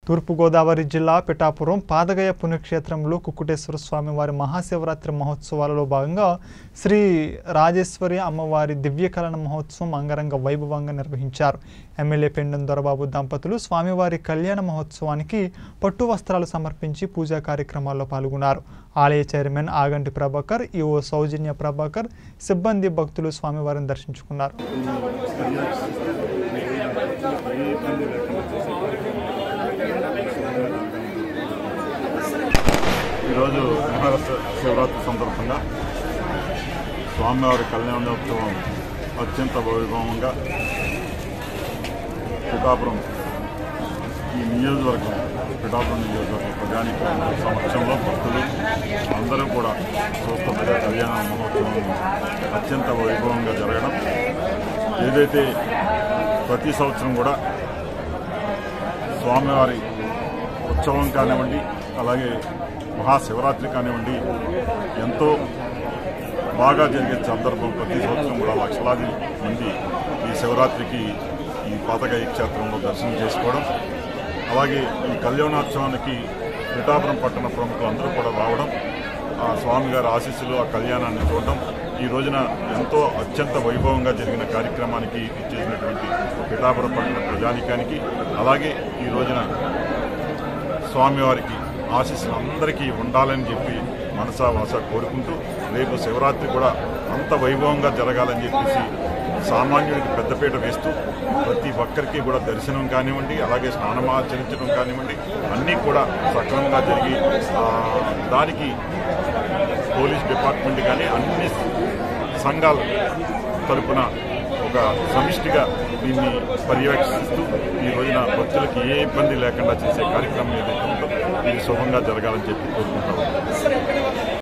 తూర్పుగోదావరి జిల్లా పిఠాపురం పాదగయ పుణ్యక్షేత్రంలో కుక్కుటేశ్వర స్వామి వారి మహాశివరాత్రి మహోత్సవాలలో భాగంగా శ్రీ రాజేశ్వరి అమ్మవారి దివ్యకలన మహోత్సవం అంగరంగ వైభవంగా నిర్వహించారు ఎమ్మెల్యే పెండం దొరబాబు దంపతులు స్వామివారి కళ్యాణ మహోత్సవానికి పట్టు వస్త్రాలు సమర్పించి పూజా కార్యక్రమాల్లో పాల్గొన్నారు ఆలయ చైర్మన్ ఆగంటి ప్రభాకర్ ఈఓ సౌజన్య ప్రభాకర్ సిబ్బంది భక్తులు స్వామివారిని దర్శించుకున్నారు ఈరోజు మహారాష్ట్ర శివరాత్రి సందర్భంగా స్వామివారి కళ్యాణోత్సవం అత్యంత వైభవంగా పిఠాపురం ఈ నియోజకవర్గం పిఠాపురం నియోజకవర్గం ప్రజానికి సమక్షంలో భక్తులు అందరూ కూడా చూస్తుండగా కళ్యాణ మహోత్సవం అత్యంత వైభవంగా జరగడం ఏదైతే ప్రతి సంవత్సరం కూడా స్వామివారి ఉత్సవం కానివ్వండి అలాగే మహాశివరాత్రి కానివ్వండి ఎంతో బాగా జరిగే సందర్భం ప్రతి సంవత్సరం కూడా లక్షలాది మంది ఈ శివరాత్రికి ఈ పాతకాయ క్షేత్రంలో దర్శనం చేసుకోవడం అలాగే ఈ కళ్యాణోత్సవానికి పిఠాపురం పట్టణ ప్రముఖులందరూ కూడా రావడం ఆ స్వామిగారి ఆశీస్సులు ఆ కళ్యాణాన్ని చూడడం ఈ రోజున ఎంతో అత్యంత వైభవంగా జరిగిన కార్యక్రమానికి ఇచ్చేసినటువంటి పిఠాపురం పట్టణ ప్రజానికానికి అలాగే ఈ రోజున స్వామివారికి ఆశీస్సులు అందరికీ ఉండాలని చెప్పి మనసా వాస కోరుకుంటూ రేపు శివరాత్రి కూడా అంత వైభవంగా జరగాలని చెప్పేసి సామాన్యుడికి పెద్దపీట వేస్తూ ప్రతి ఒక్కరికి కూడా దర్శనం కానివ్వండి అలాగే స్నానమాచరించడం కానివ్వండి అన్నీ కూడా సక్రమంగా జరిగి ఆ, దానికి పోలీస్ డిపార్ట్మెంట్ కానీ అన్ని సంఘాల తరపున ఒక సమిష్టిగా దీన్ని పర్యవేక్షిస్తూ ఈ రోజున భక్తులకి ఏ ఇబ్బంది లేకుండా చేసే కార్యక్రమం ఏదైతే ఉందో ఇది శుభంగా జరగాలని చెప్పి కోరుకుంటాం